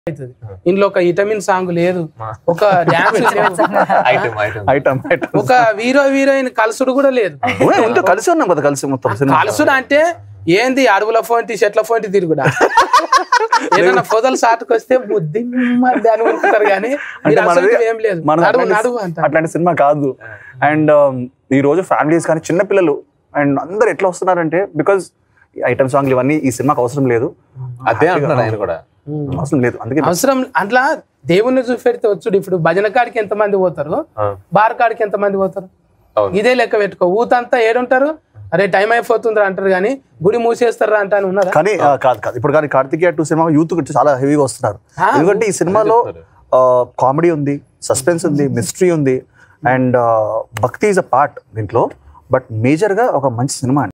అవుతుంది ఇంట్లో ఒక విటమిన్ సాంగ్ లేదు ఒక dance item item item item ఒక హీరో హీరోయిన్ కలుసుడు కూడా లేదు ఉంటే కలిసి ఉన్నాం కదా కలిసి మొత్తం సినిమా కలుసుడు అంటే ఏంది అడవుల ఫోంటి చెట్ల ఫోంటి తిరుగుడా ఏదైనా పొదలు సాటుకు వస్తే బుద్ధి మధ్య అని ఉంటారు కానీ అంటే మీరు మనది అసలు ఏం లేదు మనది నడువు అట్లాంటి- నడువు అంట అట్లాంటి సినిమా కాదు అండ్ ఈ రోజు ఫ్యామిలీస్ కానీ చిన్న పిల్లలు అండ్ అందరు ఎట్లా వస్తున్నారంటే బికాజ్ ఐటమ్ సాంగ్లు ఇవన్నీ ఈ సినిమాకి అవసరం లేదు అదే అంటున్నాడు ఆయన కూడా అవసరం లేదు అందుకే అవసరం అట్లా దేవుణ్ణి చూపెడితే వచ్చుడు ఇప్పుడు భజన కాడికి ఎంత మంది పోతారు ఆ, బార్ కాడికి ఎంత మంది పోతారు అవును. ఇదే లెక్క పెట్టుకో ఊతంతా ఏడుంటారు అరే టైం అయిపోతుందిరా అంటారు కానీ గుడి మూసేస్తారా అంట అని ఉన్నారా కానీ ఆ, కాదు కాదు ఇప్పుడు కానీ కార్తికేయ టూ సినిమా యూత్ చాలా హెవీగా వస్తున్నారు ఆ, ఎందుకంటే ఈ సినిమాలో కామెడీ ఉంది సస్పెన్స్ ఉంది మిస్టరీ ఉంది and bhakti is a part దీంట్లో బట్ మేజర్ గా ఒక మంచి సినిమా